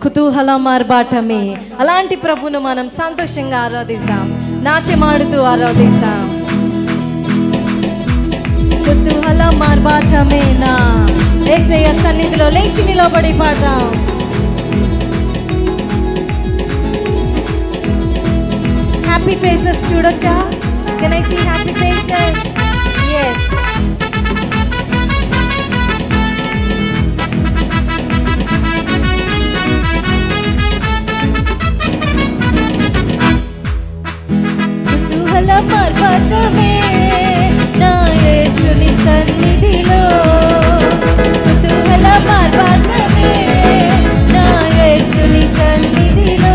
కుతూహల మార్బాటమే అలాంటి ప్రభును మనం సంతోషంగా ఆరాధిస్తాం నాట్యమాడుతూ ఆరాధిస్తాం కుతూహల మార్బాటమే నా ఏసయ్య సన్నిధిలో లేచి నిలబడి పాడదాం హ్యాపీ ఫేసెస్ చూడొచ్చా can I see happy faces yes కుతూహల మార్గమే నా యేసుని సన్నిధిలో కుతూహల మార్గమే నా యేసుని సన్నిధిలో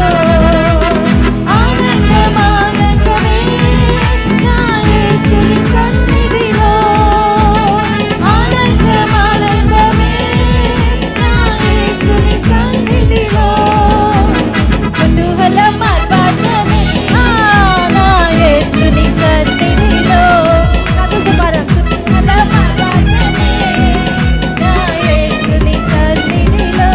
ఆనందం ఆనందమే నా యేసుని సన్నిధిలో ఆనందం ఆనందమే నా యేసుని సన్నిధిలో కుతూహల మార్గమే ఆ నా యేసుని సన్నిధిలో కదులు పరం కుతూహల మార్గమే నా యేసుని సన్నిధిలో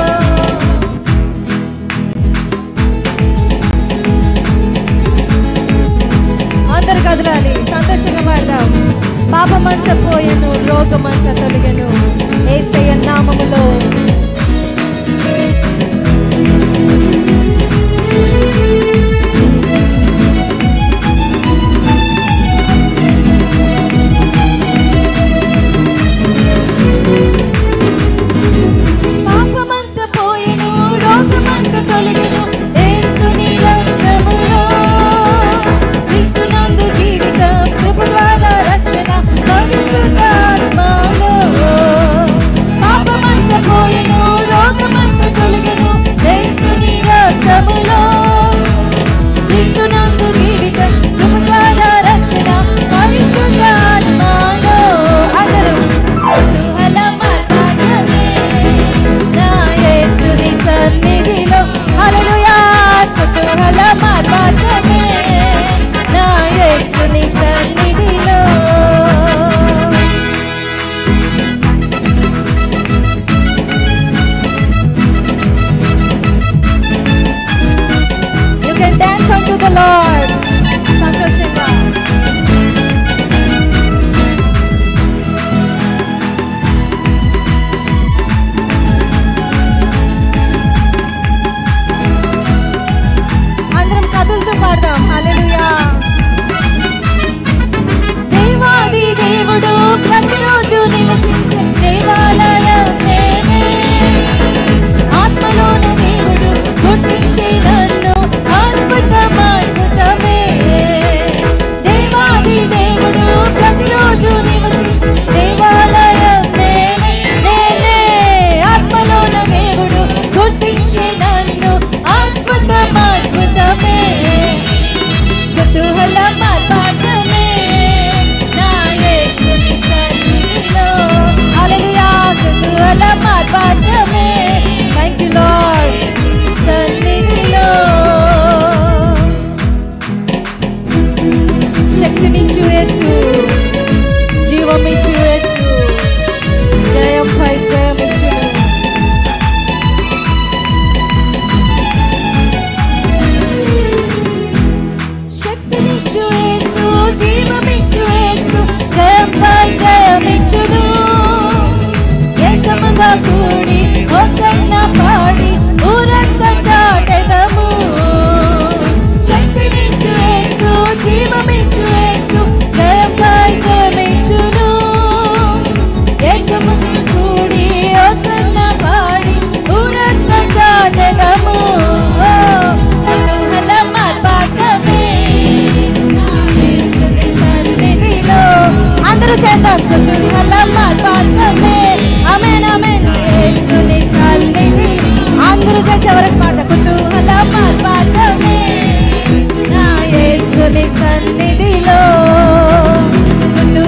అందరు కదలాలి సంతోషంగా పాడదాం పాపమంతా పోయెను రోగమంతా తొలగెను ఏసయ్య నామములో పాపమంతా పోయెను రోగమంతా తొలగెను యేసుని రక్తములో క్రీస్తునందు జీవితం కృప ద్వారా రక్షణ పరిశుద్ధాత్మలో పాపమంతా పోయెను రోగమంతా తొలగెను యేసుని రక్తములో క్రీస్తునందు జీవితం కృప ద్వారా రక్షణ పరిశుద్ధాత్మలో అందరూ కుతూహల మార్గమే నా యేసుని సన్నిధిలో హల్లెలూయా కుతూహల మార్గమే నా యేసుని సన్నిధిలో You can dance unto the Lord. సంతోషంగా అందరం కదులుతూ పాడదాం హల్లెలూయా దేవాది దేవుడు ప్రతిరోజు నివసించే దేవాలయం నేనే ఆత్మలోన దేవుడు గుర్తించే నన్ను అద్భుతం అద్భుతమే దేవాది దేవుడు ప్రతిరోజు నివసించే దేవాలయం నేనే నేనే ఆత్మలోన దేవుడు గుర్తించే నన్ను అద్భుతం అద్భుతమే కుతూహల మార్గమే నా యేసుని సన్నిధిలో హల్లెలూయా కుతూహల మార్గమే థాంక్ యూ లార్డ్ సన్నిధిలో శక్తినిచ్చు యేసు జీవమిచ్చు యేసు జయం పై జయమిచ్చు శక్తినిచ్చు యేసు జీవమిచ్చు యేసు జయంపై జయమిచ్చును ఏకముగా కూడి హోసన్న పాడి ఊరంతా చాటెదము శక్తినిచ్చు యేసు జీవమిచ్చు యేసు జయంపై జయమిచ్చును ఏకముగా కూడి హోసన్న పాడి ఊరంతా చాటెదము ఓ, కుతూహల మార్గమే సన్నిధిలో అందరూ చేద్దాం కుతూహల మార్గమే ఆమేన్ ఆమేన్ యేసుని సన్నిధి అందరూ చేసే వరకు పాట కుతూహల మార్గమే నా యేసుని సన్నిధిలో కుతూ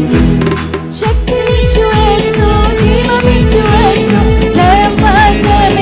శక్తినిచ్చు యేసు జీవమిచ్చు యేసు జయం పై జయం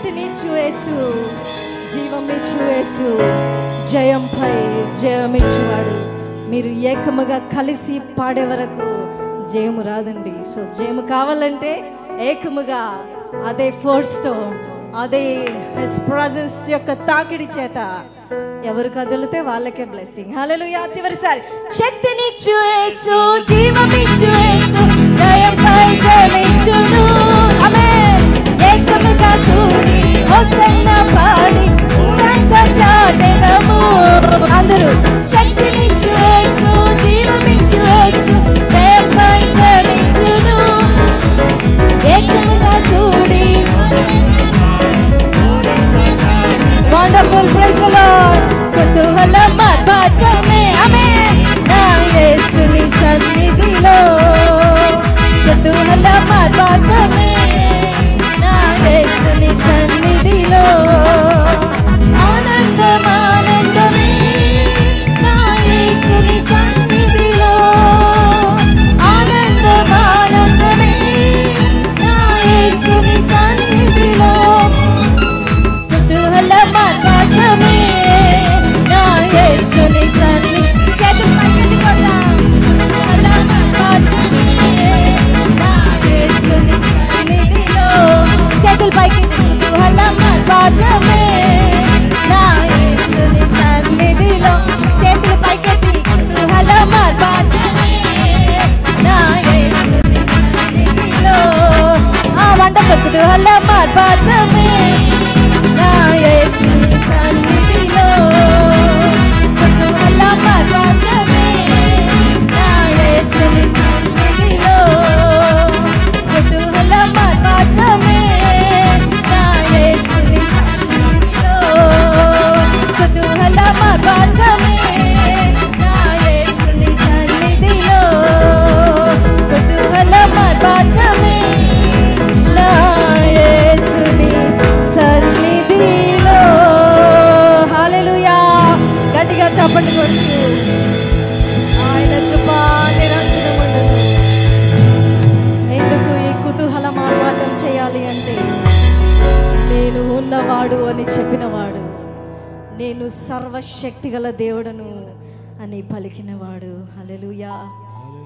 శక్తినిచ్చు యేసు జీవమిచ్చు యేసు జయంపై జయమిచ్చువాడు మీరు ఏకముగా కలిసి పాడే వరకు జయము రాదండి సో జయము కావాలంటే ఏకముగా అదే ఫోర్స్తో అదే హిస్ ప్రజెన్స్ యొక్క తాకిడి చేత ఎవరు కదిలితే వాళ్ళకే బ్లెస్సింగ్ హల్లెలూయా చివరిసారి శక్తినిచ్చు యేసు జీవమిచ్చు యేసు జయంపై జయమిచ్చును ఆమేన్ ఏకముగా కూడి హోసన్న పాడి ఊరంత చాటెదము అందరూ శక్తినిచ్చు యేసు జీవమిచ్చు యేసు జయంపై జయమిచ్చును ఏకముగా కూడి వండర్ఫుల్ ప్రైజ్ లార్డ్ కుతూహలం మార్చమే ఆమేన్ నా యేసుని సన్నిధిలో కుతూహలం మార్చమే నా యేసుని సన్నిధిలో ఆనందం ఆనందమే నా యేసుని సన్నిధిలో ఆనందం ఆనందమే నా యేసుని సన్నిధిలో కుతూహలం ఆకాశమే నా యేసుని సన్ని చేతులు పైకెత్తి కొడదాం. కుతూహలం ఆకాశమే నా యేసుని సన్నిధిలో. చేతులు పైకి కుతూహలం ఆకాశమే నా యేసుని సన్నిధిలో. చేతులు పైకెత్తి కుతూహలం ఆకాశమే నా యేసుని సన్నిధిలో. ఆ వండర్ఫుల్ కుతూహలం ఆకాశమే నా యేసుని సన్నిధిలో కుతూహలం ఆకాశమే నా యేసుని సన్నిధిలో కుతూహలం ఆకాశమే నా యేసుని సన్నిధిలో కుతూహలం ఆకాశమే నా యేసుని సన్నిధిలో కుతూహలం ఆకాశమే నా యేసుని సన్నిధిలో హల్లెలూయా గట్టిగా చప్పట్లు కొడుతూ ఆయన కృప నిరంతరముండును ఎందుకు ఈ కుతూహలం ఆర్భాటం చేయాలి అంటే నేను ఉన్నవాడు అని చెప్పినవాడు నేను సర్వశక్తి గల దేవుడను అని పలికినవాడు హల్లెలూయా